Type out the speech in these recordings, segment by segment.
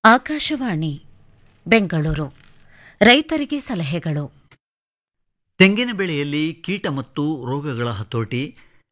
ಆಕಾಶವಾಣಿ ಬೆಂಗಳೂರು ರೈತರಿಗೆ ಸಲಹೆಗಳು ತೆಂಗಿನ ಬೆಳೆಯಲ್ಲಿ ಕೀಟ ಮತ್ತು ರೋಗಗಳ ಹತೋಟಿ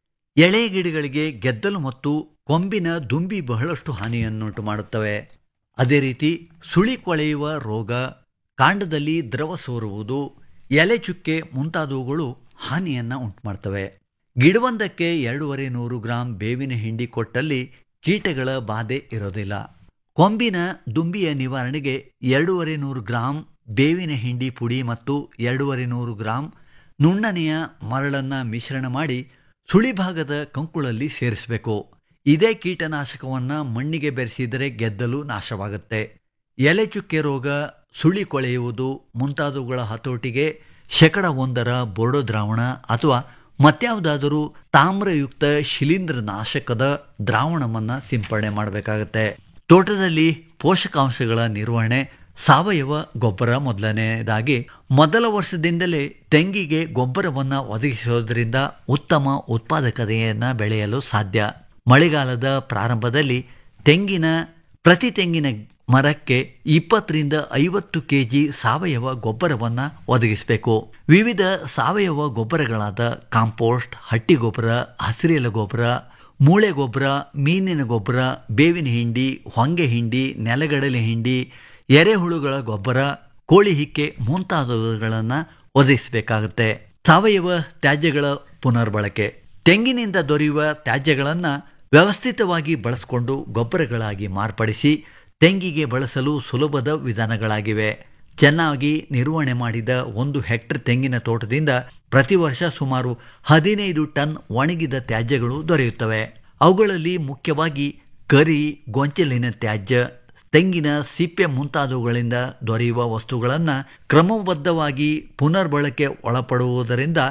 ಎಳೆ ಗಿಡಗಳಿಗೆ ಗೆದ್ದಲು ಮತ್ತು ಕೊಂಬಿನ ದುಂಬಿ ಬಹಳಷ್ಟು ಹಾನಿಯನ್ನುಂಟು ಮಾಡುತ್ತವೆ ಅದೇ ರೀತಿ ಸುಳಿ ಕೊಳೆಯುವ ರೋಗ ಕಾಂಡದಲ್ಲಿ ದ್ರವ ಸೋರುವುದು ಎಲೆ ಚುಕ್ಕೆ ಮುಂತಾದವುಗಳು ಹಾನಿಯನ್ನು ಉಂಟು ಮಾಡ್ತವೆ ಗಿಡವೊಂದಕ್ಕೆ ಎರಡೂವರೆ ನೂರು ಗ್ರಾಂ ಬೇವಿನ ಹಿಂಡಿ ಕೊಟ್ಟಲ್ಲಿ ಕೀಟಗಳ ಬಾಧೆ ಇರೋದಿಲ್ಲ ಕೊಂಬಿನ ದುಂಬಿಯ ನಿವಾರಣೆಗೆ ಎರಡೂವರೆ ನೂರು ಗ್ರಾಂ ಬೇವಿನ ಹಿಂಡಿ ಪುಡಿ ಮತ್ತು ಎರಡೂವರೆ ನೂರು ಗ್ರಾಂ ನುಣ್ಣನೆಯ ಮರಳನ್ನು ಮಿಶ್ರಣ ಮಾಡಿ ಸುಳಿಭಾಗದ ಕಂಕುಳಲ್ಲಿ ಸೇರಿಸಬೇಕು ಇದೇ ಕೀಟನಾಶಕವನ್ನು ಮಣ್ಣಿಗೆ ಬೆರೆಸಿದರೆ ಗೆದ್ದಲು ನಾಶವಾಗುತ್ತೆ ಎಲೆ ಚುಕ್ಕೆ ರೋಗ ಸುಳಿ ಕೊಳೆಯುವುದು ಮುಂತಾದವುಗಳ ಹತೋಟಿಗೆ ಶೇಕಡ ಒಂದರ ಬೋರ್ಡೋ ದ್ರಾವಣ ಅಥವಾ ಮತ್ಯಾವುದಾದರೂ ತಾಮ್ರಯುಕ್ತ ಶಿಲೀಂಧ್ರ ನಾಶಕದ ದ್ರಾವಣವನ್ನು ಸಿಂಪಡಣೆ ಮಾಡಬೇಕಾಗತ್ತೆ ತೋಟದಲ್ಲಿ ಪೋಷಕಾಂಶಗಳ ನಿರ್ವಹಣೆ ಸಾವಯವ ಗೊಬ್ಬರ ಮೊದಲನೆಯದಾಗಿ ಮೊದಲ ವರ್ಷದಿಂದಲೇ ತೆಂಗಿಗೆ ಗೊಬ್ಬರವನ್ನು ಒದಗಿಸೋದ್ರಿಂದ ಉತ್ತಮ ಉತ್ಪಾದಕತೆಯನ್ನು ಬೆಳೆಯಲು ಸಾಧ್ಯ ಮಳೆಗಾಲದ ಪ್ರಾರಂಭದಲ್ಲಿ ತೆಂಗಿನ ಪ್ರತಿ ತೆಂಗಿನ ಮರಕ್ಕೆ ಇಪ್ಪತ್ತರಿಂದ ಐವತ್ತು ಕೆ ಜಿ ಸಾವಯವ ಗೊಬ್ಬರವನ್ನು ಒದಗಿಸಬೇಕು ವಿವಿಧ ಸಾವಯವ ಗೊಬ್ಬರಗಳಾದ ಕಾಂಪೋಸ್ಟ್ ಹಟ್ಟಿ ಗೊಬ್ಬರ ಹಸಿರೆಲೆ ಗೊಬ್ಬರ ಮೂಳೆ ಗೊಬ್ಬರ ಮೀನಿನ ಗೊಬ್ಬರ ಬೇವಿನ ಹಿಂಡಿ ಹೊಂಗೆ ಹಿಂಡಿ ನೆಲಗಡಲೆ ಹಿಂಡಿ ಎರೆಹುಳುಗಳ ಗೊಬ್ಬರ ಕೋಳಿ ಹಿಕ್ಕೆ ಮುಂತಾದವುಗಳನ್ನು ಒದಗಿಸಬೇಕಾಗುತ್ತೆ ಸಾವಯವ ತ್ಯಾಜ್ಯಗಳ ಪುನರ್ಬಳಕೆ ತೆಂಗಿನಿಂದ ದೊರೆಯುವ ತ್ಯಾಜ್ಯಗಳನ್ನು ವ್ಯವಸ್ಥಿತವಾಗಿ ಬಳಸಿಕೊಂಡು ಗೊಬ್ಬರಗಳಾಗಿ ಮಾರ್ಪಡಿಸಿ ತೆಂಗಿಗೆ ಬಳಸಲು ಸುಲಭದ ವಿಧಾನಗಳಾಗಿವೆ ಚೆನ್ನಾಗಿ ನಿರ್ವಹಣೆ ಮಾಡಿದ ಒಂದು ಹೆಕ್ಟರ್ ತೆಂಗಿನ ತೋಟದಿಂದ ಪ್ರತಿ ವರ್ಷ ಸುಮಾರು ಹದಿನೈದು ಟನ್ ಒಣಗಿದ ತ್ಯಾಜ್ಯಗಳು ದೊರೆಯುತ್ತವೆ ಅವುಗಳಲ್ಲಿ ಮುಖ್ಯವಾಗಿ ಕರಿ ಗೊಂಚಲಿನ ತ್ಯಾಜ್ಯ ತೆಂಗಿನ ಸಿಪ್ಪೆ ಮುಂತಾದವುಗಳಿಂದ ದೊರೆಯುವ ವಸ್ತುಗಳನ್ನು ಕ್ರಮಬದ್ಧವಾಗಿ ಪುನರ್ಬಳಕೆ ಒಳಪಡುವುದರಿಂದ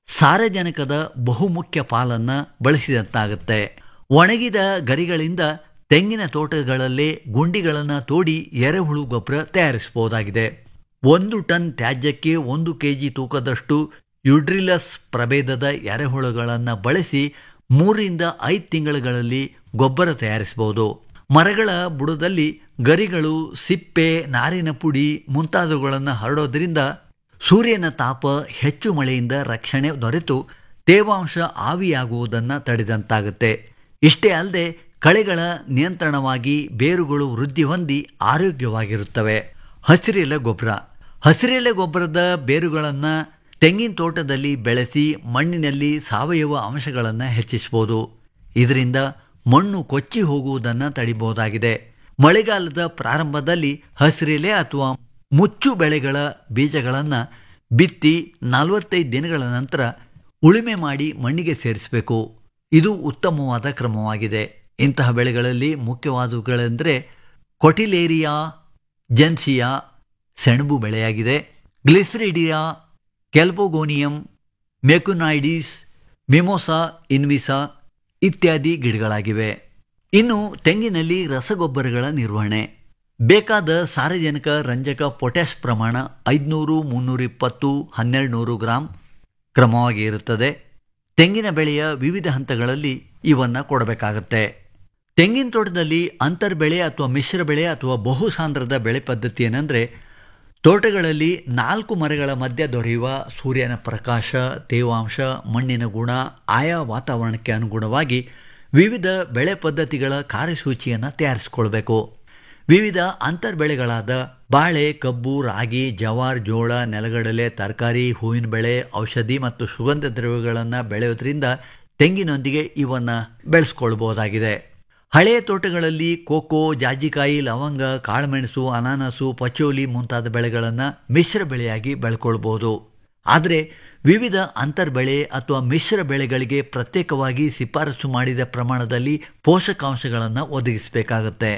ಸಾರಜನಕದ ಬಹುಮುಖ್ಯ ಪಾಲನ್ನು ಬಳಸಿದಂತಾಗುತ್ತೆ ಒಣಗಿದ ಗರಿಗಳಿಂದ ತೆಂಗಿನ ತೋಟಗಳಲ್ಲೇ ಗುಂಡಿಗಳನ್ನು ತೋಡಿ ಎರೆಹುಳು ಗೊಬ್ಬರ ತಯಾರಿಸಬಹುದಾಗಿದೆ ಒಂದು ಟನ್ ತ್ಯಾಜ್ಯಕ್ಕೆ ಒಂದು ಕೆ ಜಿ ತೂಕದಷ್ಟು ಯುಡ್ರಿಲಸ್ ಪ್ರಭೇದದ ಎರೆಹುಳುಗಳನ್ನು ಬಳಸಿ ಮೂರಿಂದ ಐದು ತಿಂಗಳುಗಳಲ್ಲಿ ಗೊಬ್ಬರ ತಯಾರಿಸಬಹುದು ಮರಗಳ ಬುಡದಲ್ಲಿ ಗರಿಗಳು ಸಿಪ್ಪೆ ನಾರಿನ ಪುಡಿ ಮುಂತಾದವುಗಳನ್ನು ಹರಡೋದ್ರಿಂದ ಸೂರ್ಯನ ತಾಪ ಹೆಚ್ಚು ಮಳೆಯಿಂದ ರಕ್ಷಣೆ ದೊರೆತು ತೇವಾಂಶ ಆವಿಯಾಗುವುದನ್ನು ತಡೆದಂತಾಗುತ್ತೆ ಇಷ್ಟೇ ಅಲ್ಲದೆ ಕಳೆಗಳ ನಿಯಂತ್ರಣವಾಗಿ ಬೇರುಗಳು ವೃದ್ಧಿ ಹೊಂದಿ ಆರೋಗ್ಯವಾಗಿರುತ್ತವೆ ಹಸಿರೆಲೆ ಗೊಬ್ಬರ ಹಸಿರೆಲೆ ಗೊಬ್ಬರದ ಬೇರುಗಳನ್ನು ತೆಂಗಿನ ತೋಟದಲ್ಲಿ ಬೆಳೆಸಿ ಮಣ್ಣಿನಲ್ಲಿ ಸಾವಯವ ಅಂಶಗಳನ್ನು ಹೆಚ್ಚಿಸಬಹುದು ಇದರಿಂದ ಮಣ್ಣು ಕೊಚ್ಚಿ ಹೋಗುವುದನ್ನು ತಡಿಬಹುದಾಗಿದೆ ಮಳೆಗಾಲದ ಪ್ರಾರಂಭದಲ್ಲಿ ಹಸಿರೆಲೆ ಅಥವಾ ಮುಚ್ಚು ಬೆಳೆಗಳ ಬೀಜಗಳನ್ನು ಬಿತ್ತಿ ನಲವತ್ತೈದು ದಿನಗಳ ನಂತರ ಉಳುಮೆ ಮಾಡಿ ಮಣ್ಣಿಗೆ ಸೇರಿಸಬೇಕು ಇದು ಉತ್ತಮವಾದ ಕ್ರಮವಾಗಿದೆ ಇಂತಹ ಬೆಳೆಗಳಲ್ಲಿ ಮುಖ್ಯವಾದವುಗಳೆಂದರೆ ಕೊಟಿಲೇರಿಯಾ ಜೆನ್ಸಿಯಾ ಸೆಣಬು ಬೆಳೆಯಾಗಿದೆ ಗ್ಲಿಸ್ರಿಡಿಯಾ ಕೆಲ್ಪೋಗೋನಿಯಂ ಮೆಕುನೈಡಿಸ್ ಮಿಮೋಸಾ ಇನ್ವಿಸಾ ಇತ್ಯಾದಿ ಗಿಡಗಳಾಗಿವೆ ಇನ್ನು ತೆಂಗಿನಲ್ಲಿ ರಸಗೊಬ್ಬರಗಳ ನಿರ್ವಹಣೆ ಬೇಕಾದ ಸಾರಜನಕ ರಂಜಕ ಪೊಟ್ಯಾಶ್ ಪ್ರಮಾಣ ಐದುನೂರು ಮುನ್ನೂರಿಪ್ಪತ್ತು ಹನ್ನೆರಡು ನೂರು ಗ್ರಾಂ ಕ್ರಮವಾಗಿ ಇರುತ್ತದೆ ತೆಂಗಿನ ಬೆಳೆಯ ವಿವಿಧ ಹಂತಗಳಲ್ಲಿ ಇವನ್ನು ಕೊಡಬೇಕಾಗತ್ತೆ ತೆಂಗಿನ ತೋಟದಲ್ಲಿ ಅಂತರ್ಬೆಳೆ ಅಥವಾ ಮಿಶ್ರ ಬೆಳೆ ಅಥವಾ ಬಹುಸಾಂದ್ರದ ಬೆಳೆ ಪದ್ಧತಿ ಏನಂದರೆ ತೋಟಗಳಲ್ಲಿ ನಾಲ್ಕು ಮರಗಳ ಮಧ್ಯೆ ದೊರೆಯುವ ಸೂರ್ಯನ ಪ್ರಕಾಶ ತೇವಾಂಶ ಮಣ್ಣಿನ ಗುಣ ಆಯಾ ವಾತಾವರಣಕ್ಕೆ ಅನುಗುಣವಾಗಿ ವಿವಿಧ ಬೆಳೆ ಪದ್ಧತಿಗಳ ಕಾರ್ಯಸೂಚಿಯನ್ನು ತಯಾರಿಸಿಕೊಳ್ಬೇಕು ವಿವಿಧ ಅಂತರ್ಬೆಳೆಗಳಾದ ಬಾಳೆ ಕಬ್ಬು ರಾಗಿ ಜವಾರ್ ಜೋಳ ನೆಲಗಡಲೆ ತರಕಾರಿ ಹೂವಿನ ಬೆಳೆ ಔಷಧಿ ಮತ್ತು ಸುಗಂಧ ದ್ರವ್ಯಗಳನ್ನು ಬೆಳೆಯೋದ್ರಿಂದ ತೆಂಗಿನೊಂದಿಗೆ ಇವನ್ನು ಬೆಳೆಸ್ಕೊಳ್ಬಹುದಾಗಿದೆ ಹಳೆಯ ತೋಟಗಳಲ್ಲಿ ಕೋಕೋ ಜಾಜಿಕಾಯಿ ಲವಂಗ ಕಾಳುಮೆಣಸು ಅನಾನಸು ಪಚೋಲಿ ಮುಂತಾದ ಬೆಳೆಗಳನ್ನು ಮಿಶ್ರ ಬೆಳೆಯಾಗಿ ಬೆಳ್ಕೊಳ್ಬೋದು ಆದರೆ ವಿವಿಧ ಅಂತರ್ಬೆಳೆ ಅಥವಾ ಮಿಶ್ರ ಬೆಳೆಗಳಿಗೆ ಪ್ರತ್ಯೇಕವಾಗಿ ಶಿಫಾರಸು ಮಾಡಿದ ಪ್ರಮಾಣದಲ್ಲಿ ಪೋಷಕಾಂಶಗಳನ್ನು ಒದಗಿಸಬೇಕಾಗುತ್ತೆ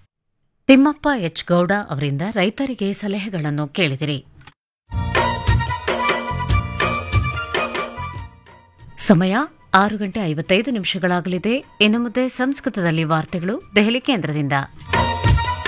ತಿಮ್ಮಪ್ಪ ಎಚ್ ಗೌಡ ಅವರಿಂದ ರೈತರಿಗೆ ಸಲಹೆಗಳನ್ನು ಕೇಳಿದಿರಿ ಸಮಯ ಆರು ಗಂಟೆ ಐವತ್ತೈದು ನಿಮಿಷಗಳಾಗಲಿದೆ ಇನ್ನು ಮುಂದೆ ಸಂಸ್ಕೃತದಲ್ಲಿ ವಾರ್ತೆಗಳು ದೆಹಲಿ ಕೇಂದ್ರದಿಂದ